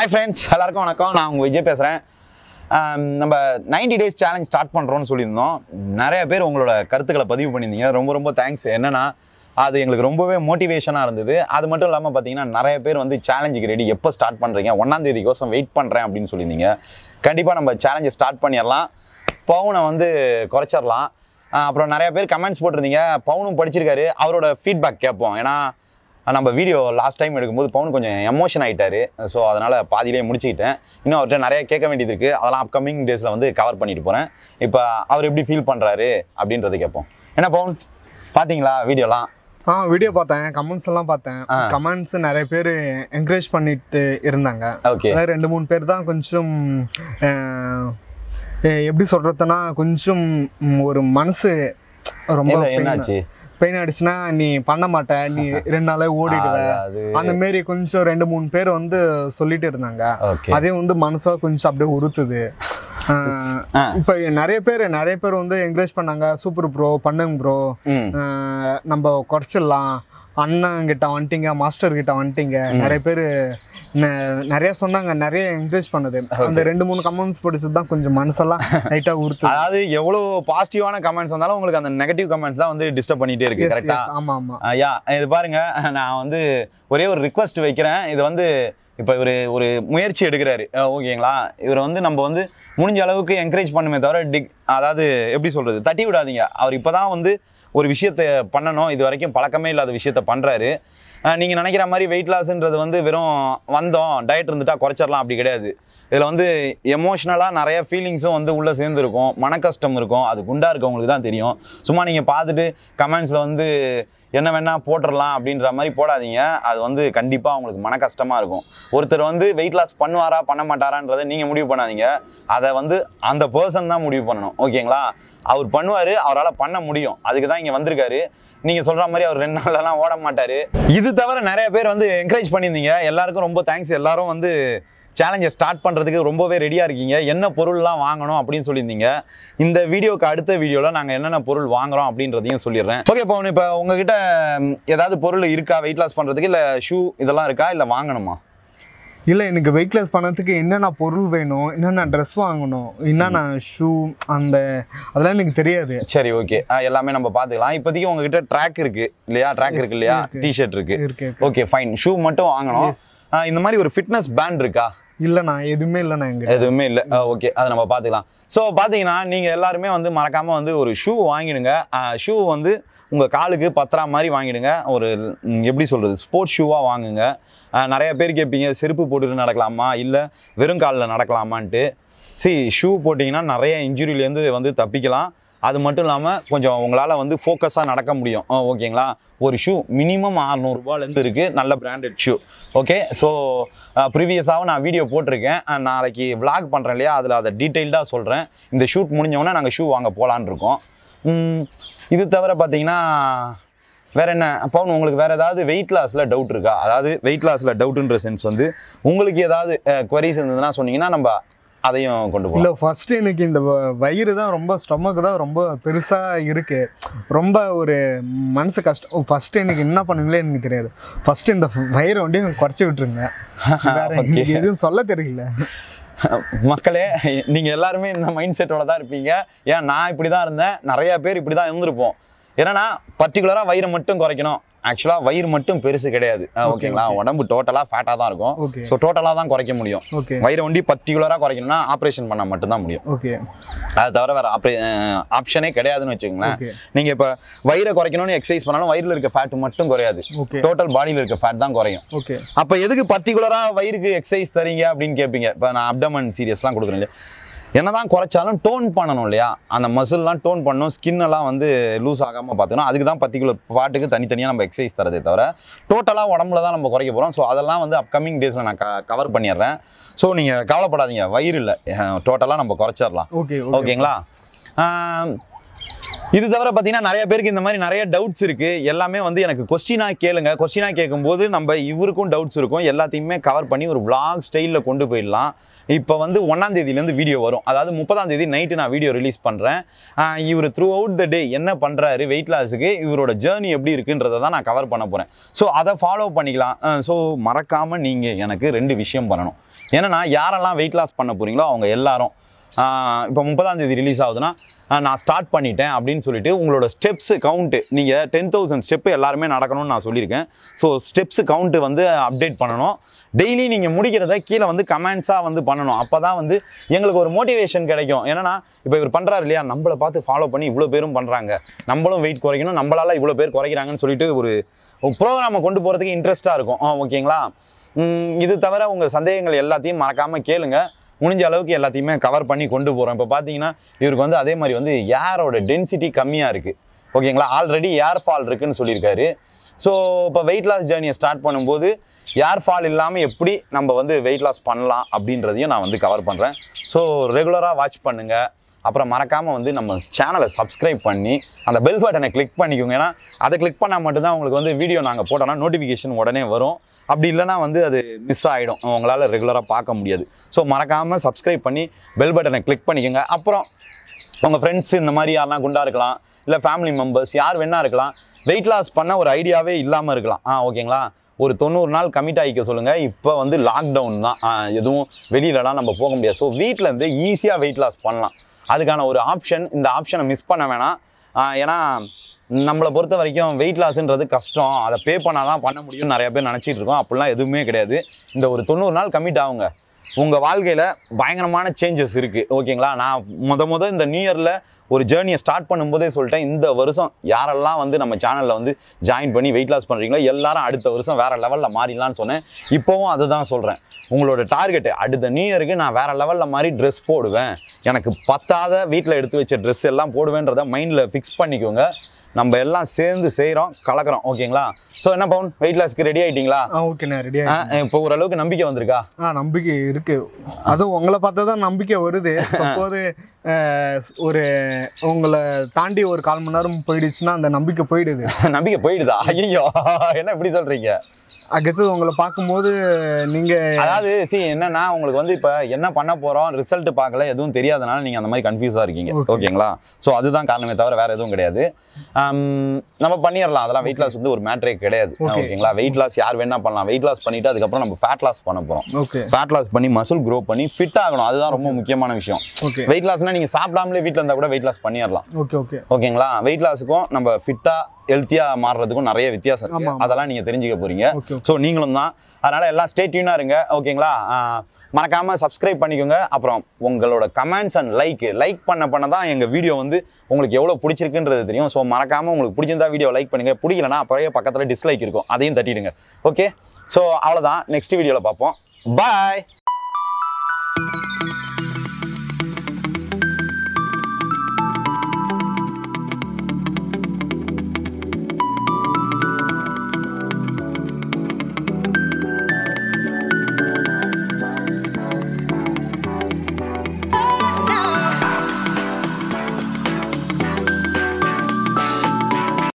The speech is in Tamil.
ஹாய் ஃப்ரெண்ட்ஸ் எல்லாருக்கும் வணக்கம் நான் உங்கள் விஜய் பேசுகிறேன் நம்ம 90 டேஸ் சேலஞ்ச் ஸ்டார்ட் பண்ணுறோன்னு சொல்லியிருந்தோம் நிறைய பேர் உங்களோட கருத்துக்களை பதிவு பண்ணியிருந்தீங்க ரொம்ப ரொம்ப தேங்க்ஸ் என்னன்னா அது எங்களுக்கு ரொம்பவே மோட்டிவேஷனாக இருந்தது அது மட்டும் இல்லாமல் பார்த்தீங்கன்னா நிறைய பேர் வந்து சேலஞ்சுக்கு ரெடி எப்போ ஸ்டார்ட் பண்ணுறீங்க ஒன்றாம் தேதிக்கோசம் வெயிட் பண்ணுறேன் அப்படின்னு சொல்லியிருந்தீங்க கண்டிப்பாக நம்ம சேலஞ்சை ஸ்டார்ட் பண்ணிடலாம் பவுனை வந்து குறைச்சிடலாம் ஆஹ் அப்புறம் நிறைய பேர் கமெண்ட்ஸ் போட்டிருந்தீங்க பவுனும் படிச்சிருக்காரு அவரோட ஃபீட்பேக் கேட்போம் ஏன்னா நம்ம வீடியோ லாஸ்ட் டைம் எடுக்கும்போது பவுன் கொஞ்சம் எமோஷன் ஆயிட்டாரு ஸோ அதனால் பாதியிலே முடிச்சுக்கிட்டேன் இன்னும் அவர்கிட்ட நிறைய கேட்க வேண்டியது இருக்குது அதெல்லாம் அப்கமிங் டேஸில் வந்து கவர் பண்ணிட்டு போகிறேன் இப்போ அவர் எப்படி ஃபீல் பண்ணுறாரு அப்படின்றத கேட்போம் என்ன பவுன் பார்த்தீங்களா வீடியோலாம் ஆ வீடியோ பார்த்தேன் கமெண்ட்ஸ் எல்லாம் பார்த்தேன் கமெண்ட்ஸ் நிறைய பேர் என்கரேஜ் பண்ணிட்டு இருந்தாங்க ஓகே அதாவது ரெண்டு மூணு பேர் தான் கொஞ்சம் அஹ், எ- எப்படி சொல்றதுன்னா கொஞ்சம் ம், ஒரு மனசு ரொம்ப என்னாச்சு பெயின் ஆயிடுச்சுன்னா நீ பண்ண மாட்ட நீ ரெண்டு நாளே ஓடிடுவ அது அந்த மாரி கொஞ்சம் ரெண்டு மூணு பேர் வந்து சொல்லிட்டு இருந்தாங்க ஓகே அதே வந்து மனசா கொஞ்சம் அப்படியே உறுத்துது அஹ், ஆ. இப்ப நிறைய பேர் நிறைய பேர் வந்து என்கரேஜ் பண்ணாங்க சூப்பர் ப்ரோ பண்ணுங்க ப்ரோ ம் ஆஹ் நம்ம குறைச்சிடலாம் அண்ணன் கிட்ட வந்துட்டீங்க மாஸ்டர் கிட்ட வந்துட்டீங்க நிறைய பேர் நிறைய சொன்னாங்க நிறைய என்கரேஜ் பண்ணது அந்த ரெண்டு மூணு கமெண்ட்ஸ் படிச்சது தான் கொஞ்சம் மனசெல்லாம் லைட்டா உறுத்து அதாவது எவ்வளோ பாசிட்டிவான கமெண்ட்ஸ் வந்தாலும் உங்களுக்கு அந்த நெகட்டிவ் கமெண்ட்ஸ் தான் வந்து டிஸ்டர்ப் பண்ணிட்டே இருக்கு Yes, கரெக்டா yes, ஆமா ஆமா ஐயா இது பாருங்க நான் வந்து ஒரே ஒரு ரிக்வஸ்ட் வைக்கிறேன் இது வந்து இப்போ இவர் ஒரு முயற்சி எடுக்கிறாரு அஹ் ஓகேங்களா இவர் வந்து நம்ம வந்து முடிஞ்ச அளவுக்கு என்கரேஜ் பண்ணுமே தவிர டிக் அதாவது எப்படி சொல்றது தட்டி விடாதீங்க அவர் இப்போதான் வந்து ஒரு விஷயத்தை பண்ணணும் இது வரைக்கும் பழக்கமே இல்லாத விஷயத்த பண்ணுறாரு நீங்கள் நினைக்கிற மாதிரி வெயிட் லாஸ்ன்றது வந்து வெறும் வந்தோம் டயட் இருந்துட்டா குறைச்சிடலாம் அப்படி கிடையாது இதில் வந்து எமோஷ்னலாக நிறைய ஃபீலிங்ஸும் வந்து உள்ளே சேர்ந்துருக்கும் மன கஷ்டம் இருக்கும் அது குண்டா இருக்கவங்களுக்கு தான் தெரியும் சும்மா நீங்கள் பார்த்துட்டு கமெண்ட்ஸில் வந்து என்ன வேணால் போட்டுடலாம் அப்படின்ற மாதிரி போடாதீங்க அது வந்து கண்டிப்பாக உங்களுக்கு மன கஷ்டமாக இருக்கும் ஒருத்தர் வந்து வெயிட் லாஸ் பண்ணுவாரா பண்ண மாட்டாரான்றதை நீங்கள் முடிவு பண்ணாதீங்க அதை வந்து அந்த பர்சன் தான் முடிவு பண்ணணும் ஓகேங்களா அவர் பண்ணுவார் அவரால் பண்ண முடியும் அதுக்கு தான் இங்கே வந்திருக்காரு நீங்கள் சொல்கிற மாதிரி அவர் ரெண்டு நாள்லாம் ஓட மாட்டார் இது தவிர நிறைய பேர் வந்து என்கரேஜ் பண்ணியிருந்தீங்க எல்லாருக்கும் ரொம்ப தேங்க்ஸ் எல்லாரும் வந்து சேலஞ்சை ஸ்டார்ட் பண்ணுறதுக்கு ரொம்பவே ரெடியாக இருக்கீங்க என்ன பொருள்லாம் வாங்கணும் அப்படின்னு சொல்லியிருந்தீங்க இந்த வீடியோக்கு அடுத்த வீடியோவில் நாங்கள் என்னென்ன பொருள் வாங்குறோம் அப்படின்றதையும் சொல்லிடுறேன் ஓகே பவுன் இப்போ உங்ககிட்ட ம், ஏதாவது பொருள் இருக்கா வெயிட் லாஸ் பண்ணுறதுக்கு இல்லை ஷூ இதெல்லாம் இருக்கா இல்லை வாங்கணுமா இல்ல எனக்கு வெயிட் லாஸ் பண்ணதுக்கு என்னென்ன பொருள் வேணும் என்னென்ன ட்ரெஸ் வாங்கணும் என்னென்ன ஷூ அந்த அதெல்லாம் எனக்கு தெரியாது சரி ஓகே எல்லாமே நம்ம பார்த்துக்கலாம் இப்போதைக்கு உங்ககிட்ட ட்ராக் இருக்கு இல்லையா ட்ராக் இருக்கு இல்லையா இருக்கு. டிஷர்ட் இருக்கு இருக்கு ஓகே ஃபைன் ஷூ மட்டும் வாங்கணும் Yes. ஆ, இந்த மாதிரி ஒரு ஃபிட்னஸ் பேண்ட் இருக்கா இல்லைண்ணா எதுவுமே இல்லைண்ணா எங்கிட்ட எதுவுமே இல்லை ஓகே அதை நம்ம பார்த்துக்கலாம் ஸோ பார்த்தீங்கன்னா நீங்கள் எல்லாருமே வந்து மறக்காமல் வந்து ஒரு ஷூ வாங்கிடுங்க ஷூ வந்து உங்கள் காலுக்கு பத்திரா மாதிரி வாங்கிடுங்க ஒரு ம், எப்படி சொல்கிறது ஸ்போர்ட்ஸ் ஷூவாக வாங்குங்க ஆஹ், நிறைய பேர் கேட்பீங்க செருப்பு போட்டுட்டு நடக்கலாமா இல்லை வெறும் காலில் நடக்கலாமான்ட்டு சரி ஷூ போட்டிங்கன்னா நிறைய இன்ஜுரியிலேருந்து வந்து தப்பிக்கலாம் அது மட்டும் இல்லாமல் கொஞ்சம் உங்களால் வந்து ஃபோக்கஸாக நடக்க முடியும் ஆ, ஓகேங்களா ஒரு ஷூ மினிமம் அறநூறுபாலேருந்து இருக்குது நல்ல பிராண்டட் ஷூ ஓகே ஸோ ப்ரீவியஸாகவும் நான் வீடியோ போட்டிருக்கேன் அஹ், நாளைக்கு vlog பண்ணுறேன் இல்லையா அதில் அதை டீட்டெயில்டாக சொல்கிறேன் இந்த ஷூட் முடிஞ்சவொடனே நாங்கள் ஷூ வாங்க போகலான்னு இருக்கோம் உம், இது தவிர பார்த்தீங்கன்னா வேற என்ன பவுன் உங்களுக்கு வேற ஏதாவது வெயிட் லாஸில் டவுட் இருக்கா அதாவது வெயிட் லாஸில் டவுட்டுன்ற சென்ஸ் வந்து உங்களுக்கு ஏதாவது குவரிஸ் இருந்ததுன்னா சொன்னீங்கன்னா நம்ம அதையும் கொண்டு போகலாம் இல்லை ஃபர்ஸ்ட் எனக்கு இந்த வ- வயிறு தான் ரொம்ப ஸ்டொமக் தான் ரொம்ப பெருசா இருக்கு ரொம்ப ஒரு மனசு கஷ்டம் ஃபர்ஸ்ட் எனக்கு என்ன பண்ணுங்களே எனக்கு தெரியாது ஃபர்ஸ்ட் இந்த வயிறை வந்து எனக்கு குறைச்சி விட்டுருங்க வேற எனக்கு எதுவும் சொல்ல தெரியல மக்களே நீங்க எல்லாருமே இந்த மைண்ட் செட்டோட தான் இருப்பீங்க ஏன் நான் இப்படி தான் இருந்தேன் நிறைய பேர் இப்படி தான் இருந்திருப்போம் என்னன்னா பர்டிகுலராக வயிறு மட்டும் குறைக்கணும் ஆக்சுவலாக வயிறு மட்டும் பெருசு கிடையாது அஹ் ஓகேங்களா உடம்பு டோட்டலாக ஃபேட்டாக தான் இருக்கும் ஓகே ஸோ டோட்டலாக தான் குறைக்க முடியும் ஓகே வயிறை ஒண்டி பர்டிகுலராக குறைக்கணும்னா ஆப்ரேஷன் பண்ணால் மட்டும்தான் முடியும் ஓகே அது தவிர வேற ஆப்ரே ஆப்ஷனே கிடையாதுன்னு வச்சுக்கோங்களேன் ஓகே நீங்க இப்போ வயிறை குறைக்கணும்னு எக்ஸசைஸ் பண்ணாலும் வயிறுல இருக்க ஃபேட் மட்டும் குறையாது ஓகே டோட்டல் பாடியில் இருக்க ஃபேட் தான் குறையும் ஓகே அப்போ எதுக்கு பர்டிகுலராக வயிறுக்கு எக்ஸசைஸ் தரீங்க அப்படின்னு கேட்பீங்க இப்போ நான் அப்டமன் சீரியஸ்லாம் கொடுக்குறேன் இல்லையா என்னதான் குறைச்சாலும் டோன் பண்ணணும் இல்லையா அந்த மசில்லாம் டோன் பண்ணணும் ஸ்கின் எல்லாம் வந்து லூஸ் ஆகாமல் பார்த்துக்கணும் அதுக்கு தான் பர்டிகுலர் பாட்டுக்கு தனித்தனியாக நம்ம எக்ஸசைஸ் தரதே தவிர டோட்டலாக உடம்புல தான் நம்ம குறைக்க போகிறோம் ஸோ அதெல்லாம் வந்து அப்கமிங் டேஸில் நான் கவர் பண்ணிடுறேன் ஸோ நீங்கள் கவலைப்படாதீங்க வயிறு இல்லை டோட்டலாக நம்ம குறைச்சிடலாம் ஓகே ஓகே ஓகேங்களா ஆம், இது தவிர பார்த்தீங்கன்னா நிறைய பேருக்கு இந்த மாதிரி நிறைய டவுட்ஸ் இருக்கு எல்லாமே வந்து எனக்கு கொஸ்டினாக கேளுங்க கொஸ்டினாக கேட்கும்போது நம்ம இவருக்கும் டவுட்ஸ் இருக்கும் எல்லாத்தையுமே கவர் பண்ணி ஒரு vlog ஸ்டைலில் கொண்டு போயிடலாம் இப்போ வந்து ஒன்றாம் தேதியிலேருந்து வீடியோ வரும் அதாவது முப்பதாம் தேதி நைட்டு நான் வீடியோ ரிலீஸ் பண்ணுறேன் இவர் த்ரூ அவுட் த டே என்ன பண்ணுறாரு வெயிட் லாஸுக்கு இவரோட ஜேர்னி எப்படி இருக்குன்றதை தான் நான் கவர் பண்ண போகிறேன் ஸோ அதை ஃபாலோ பண்ணிக்கலாம் ஸோ மறக்காமல் நீங்கள் எனக்கு ரெண்டு விஷயம் பண்ணணும் ஏன்னா யாரெல்லாம் வெயிட் லாஸ் பண்ண போகிறீங்களோ அவங்க எல்லாரும் இப்போ முப்பதாம் தேதி ரிலீஸ் ஆகுதுன்னா ஆஹ் நான் ஸ்டார்ட் பண்ணிட்டேன் அப்படின்னு சொல்லிட்டு உங்களோட ஸ்டெப்ஸ் கவுண்ட்டு நீங்கள் டென் தௌசண்ட் ஸ்டெப்பு எல்லாருமே நடக்கணும்னு நான் சொல்லியிருக்கேன் ஸோ ஸ்டெப்ஸ் கவுண்ட்டு வந்து அப்டேட் பண்ணணும் டெய்லி நீங்கள் முடிக்கிறத கீழே வந்து கமெண்ட்ஸாக வந்து பண்ணணும் அப்போ தான் வந்து எங்களுக்கு ஒரு மோட்டிவேஷன் கிடைக்கும் ஏன்னா இப்போ இவர் பண்ணுறாரு இல்லையா நம்மளை பார்த்து ஃபாலோ பண்ணி இவ்வளோ பேரும் பண்ணுறாங்க நம்மளும் வெயிட் குறைக்கணும் நம்மளால இவ்வளோ பேர் குறைக்கிறாங்கன்னு சொல்லிட்டு ஒரு ப்ரோக்ராமை கொண்டு போகிறதுக்கு இன்ட்ரெஸ்ட்டாக இருக்கும் ஆ, ஓகேங்களா ம், இது தவிர உங்கள் சந்தேகங்கள் எல்லாத்தையும் மறக்காமல் கேளுங்க முடிஞ்ச அளவுக்கு எல்லாத்தையுமே கவர் பண்ணி கொண்டு போகிறோம் இப்போ பார்த்தீங்கன்னா இவருக்கு வந்து அதே மாதிரி வந்து ஏரோட டென்சிட்டி கம்மியாக இருக்குது ஓகேங்களா ஆல்ரெடி ஏர் ஃபால் இருக்குன்னு சொல்லியிருக்காரு ஸோ இப்போ வெயிட் லாஸ் ஜேர்னியை ஸ்டார்ட் பண்ணும்போது ஏர் ஃபால் இல்லாமல் எப்படி நம்ம வந்து வெயிட் லாஸ் பண்ணலாம் அப்படின்றதையும் நான் வந்து கவர் பண்ணுறேன் ஸோ ரெகுலராக வாட்ச் பண்ணுங்கள் அப்புறம் மறக்காமல் வந்து நம்ம சேனலை சப்ஸ்கிரைப் பண்ணி அந்த பெல் பட்டனை கிளிக் பண்ணிக்கோங்க ஏன்னா அதை கிளிக் பண்ணால் மட்டும்தான் உங்களுக்கு வந்து வீடியோ நாங்கள் போட்டோம்னா நோட்டிஃபிகேஷன் உடனே வரும் அப்படி இல்லைன்னா வந்து அது மிஸ் ஆகிடும் உங்களால் ரெகுலராக பார்க்க முடியாது ஸோ மறக்காமல் சப்ஸ்கிரைப் பண்ணி பெல் பட்டனை கிளிக் பண்ணிக்கோங்க அப்புறம் உங்கள் ஃப்ரெண்ட்ஸ் இந்த மாதிரி யாரெல்லாம் குண்டா இருக்கலாம் இல்லை ஃபேமிலி மெம்பர்ஸ் யார் வேணா இருக்கலாம் வெயிட் லாஸ் பண்ண ஒரு ஐடியாவே இல்லாமல் இருக்கலாம் ஆ ஓகேங்களா ஒரு தொண்ணூறு நாள் கமிட் ஆகிக்க சொல்லுங்கள் இப்போ வந்து லாக்டவுன் தான் ஆ, எதுவும் வெளியிலலாம் நம்ம போக முடியாது ஸோ இருந்து ஈஸியாக வெயிட் லாஸ் பண்ணலாம் அதுக்கான ஒரு ஆப்ஷன் இந்த ஆப்ஷனை மிஸ் பண்ண வேணாம் ஆ, ஏன்னா நம்மளை பொறுத்த வரைக்கும் வெயிட் லாஸ்ன்றது கஷ்டம் அதை பே பண்ணால் தான் பண்ண முடியும்னு நிறைய பேர் நினச்சிட்டு இருக்கோம் அப்படிலாம் எதுவுமே கிடையாது இந்த ஒரு தொண்ணூறு நாள் கமிட் ஆகுங்க உங்கள் வாழ்க்கையில் பயங்கரமான சேஞ்சஸ் இருக்குது ஓகேங்களா நான் முத முத இந்த நியூ இயரில் ஒரு ஜேர்னியை ஸ்டார்ட் பண்ணும்போதே சொல்லிட்டேன் இந்த வருஷம் யாரெல்லாம் வந்து நம்ம சேனலில் வந்து ஜாயின் பண்ணி வெயிட் லாஸ் பண்ணுறீங்களோ எல்லாரும் அடுத்த வருஷம் வேறு லெவலில் மாறிடலான்னு சொன்னேன் இப்போவும் அதுதான் சொல்கிறேன் உங்களோட டார்கெட்டு அடுத்த நியூ இயருக்கு நான் வேறு லெவலில் மாதிரி ட்ரெஸ் போடுவேன் எனக்கு பத்தாத வீட்டில் எடுத்து வச்ச ட்ரெஸ் எல்லாம் போடுவேன்றதை மைண்டில் ஃபிக்ஸ் பண்ணிக்கோங்க நம்ம எல்லாம் சேர்ந்து செய்கிறோம் கலக்கிறோம் ஓகேங்களா ஸோ என்ன பவுன் வெயிட் லாஸ்க்கு ரெடி ஆகிட்டீங்களா ஆ ஓகேண்ணா ரெடி ஆ, இப்போ ஓரளவுக்கு நம்பிக்கை வந்திருக்கா ஆ நம்பிக்கை இருக்கு அதுவும் உங்களை பார்த்தா தான் நம்பிக்கை வருது அப்போது ஒரு உங்களை தாண்டி ஒரு கால் மணி நேரம் போயிடுச்சுன்னா அந்த நம்பிக்கை போயிடுது நம்பிக்கை போயிடுதா ஐயோ என்ன இப்படி சொல்றீங்க அடுத்தது உங்களை பார்க்கும்போது நீங்க அதாவது சி என்னன்னா உங்களுக்கு வந்து இப்போ என்ன பண்ண போறோம் ரிசல்ட் பார்க்கல எதுவும் தெரியாதனால நீங்க அந்த மாதிரி கன்ஃபியூஸா இருக்கீங்க Okay. ஓகேங்களா ஸோ அதுதான் காரணமே தவிர வேற எதுவும் கிடையாது ஆம், நம்ம பண்ணிடலாம் அதெல்லாம் வெயிட் லாஸ் வந்து ஒரு மேட்ரே கிடையாது Okay. ஓகேங்களா வெயிட் லாஸ் யார் வேணா பண்ணலாம் வெயிட் லாஸ் பண்ணிட்டு அதுக்கப்புறம் நம்ம ஃபேட் லாஸ் பண்ண போறோம் ஓகே ஃபேட் லாஸ் பண்ணி மசில் க்ரோ பண்ணி ஃபிட் ஆகணும் அதுதான் ரொம்ப முக்கியமான விஷயம் ஓகே வெயிட் லாஸ்னா நீங்க சாப்பிடாமலே வீட்டில் இருந்தால் கூட வெயிட் லாஸ் பண்ணிடலாம் ஓகே ஓகே ஓகேங்களா வெயிட் லாஸுக்கும் நம்ம ஃபிட்டா ஹெல்த்தியா மாறுறதுக்கும் நிறைய வித்தியாசம் இருக்கு ஆமா, ஆமா. அதெல்லாம் நீங்க தெரிஞ்சுக்க போறீங்க ஓகே ஸோ நீங்களும் தான் அதனால எல்லாம் ஸ்டே டியூனா இருங்க ஓகேங்களா ஆஹ் மறக்காம சப்ஸ்கிரைப் பண்ணிக்கோங்க அப்புறம் உங்களோட கமெண்ட்ஸ் அண்ட் லைக் லைக் பண்ண பண்ண தான் எங்க வீடியோ வந்து உங்களுக்கு எவ்வளவு பிடிச்சிருக்குன்றது தெரியும் ஸோ மறக்காம உங்களுக்கு பிடிச்சிருந்தா வீடியோ லைக் பண்ணுங்க பிடிக்கலனா அப்புறம் பக்கத்துல டிஸ்லைக் இருக்கும் அதையும் தட்டிடுங்க ஓகே ஸோ அவ்வளோதான் நெக்ஸ்ட் வீடியோவில் பார்ப்போம் பாய்